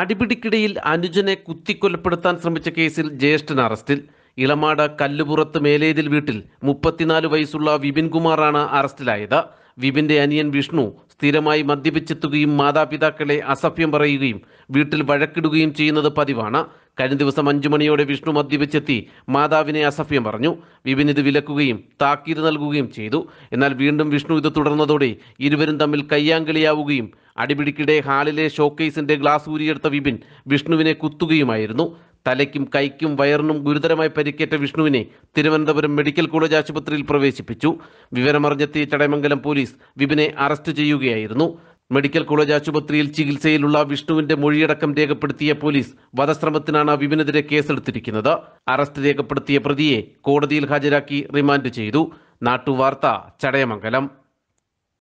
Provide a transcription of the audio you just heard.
അടിപിടിക്കിടയിൽ അനുജനെ കുത്തിക്കൊലപ്പെടുത്താൻ ശ്രമിച്ച കേസിൽ ജ്യേഷ്ഠൻ അറസ്റ്റിൽ ഇളമാട് കല്ലുപുറത്ത് മേലേതിൽ വീട്ടിൽ മുപ്പത്തിനാല് വയസ്സുള്ള വിപിൻ കുമാറാണ് അറസ്റ്റിലായത് വിപിന്റെ അനിയൻ വിഷ്ണു സ്ഥിരമായി മദ്യപിച്ചെത്തുകയും മാതാപിതാക്കളെ അസഭ്യം പറയുകയും വീട്ടിൽ വഴക്കിടുകയും ചെയ്യുന്നത് പതിവാണ് കഴിഞ്ഞ ദിവസം അഞ്ചു മണിയോടെ വിഷ്ണു മദ്യപിച്ചെത്തി മാതാവിനെ അസഭ്യം പറഞ്ഞു വിപിൻ ഇത് വിലക്കുകയും താക്കീത് നൽകുകയും ചെയ്തു എന്നാൽ വീണ്ടും വിഷ്ണു ഇത് തുടർന്നതോടെ ഇരുവരും തമ്മിൽ കയ്യാങ്കളിയാവുകയും അടിപിടിക്കിടെ ഹാളിലെ ഷോക്കേസിന്റെ ഗ്ലാസ് ഊരിയെടുത്ത വിപിൻ വിഷ്ണുവിനെ കുത്തുകയുമായിരുന്നു തലയ്ക്കും കൈക്കും വയറിനും ഗുരുതരമായി പരിക്കേറ്റ വിഷ്ണുവിനെ തിരുവനന്തപുരം മെഡിക്കൽ കോളേജ് ആശുപത്രിയിൽ പ്രവേശിപ്പിച്ചു വിവരമറിഞ്ഞെത്തിയ ചടയമംഗലം പോലീസ് വിപിനെ അറസ്റ്റ് ചെയ്യുകയായിരുന്നു മെഡിക്കൽ കോളേജ് ആശുപത്രിയിൽ ചികിത്സയിലുള്ള വിഷ്ണുവിന്റെ മൊഴിയടക്കം രേഖപ്പെടുത്തിയ പോലീസ് വധശ്രമത്തിനാണ് വിപിനെതിരെ കേസെടുത്തിരിക്കുന്നത് അറസ്റ്റ് രേഖപ്പെടുത്തിയ പ്രതിയെ കോടതിയിൽ ഹാജരാക്കി റിമാൻഡ് ചെയ്തു നാട്ടുവാർത്ത ചടയമംഗലം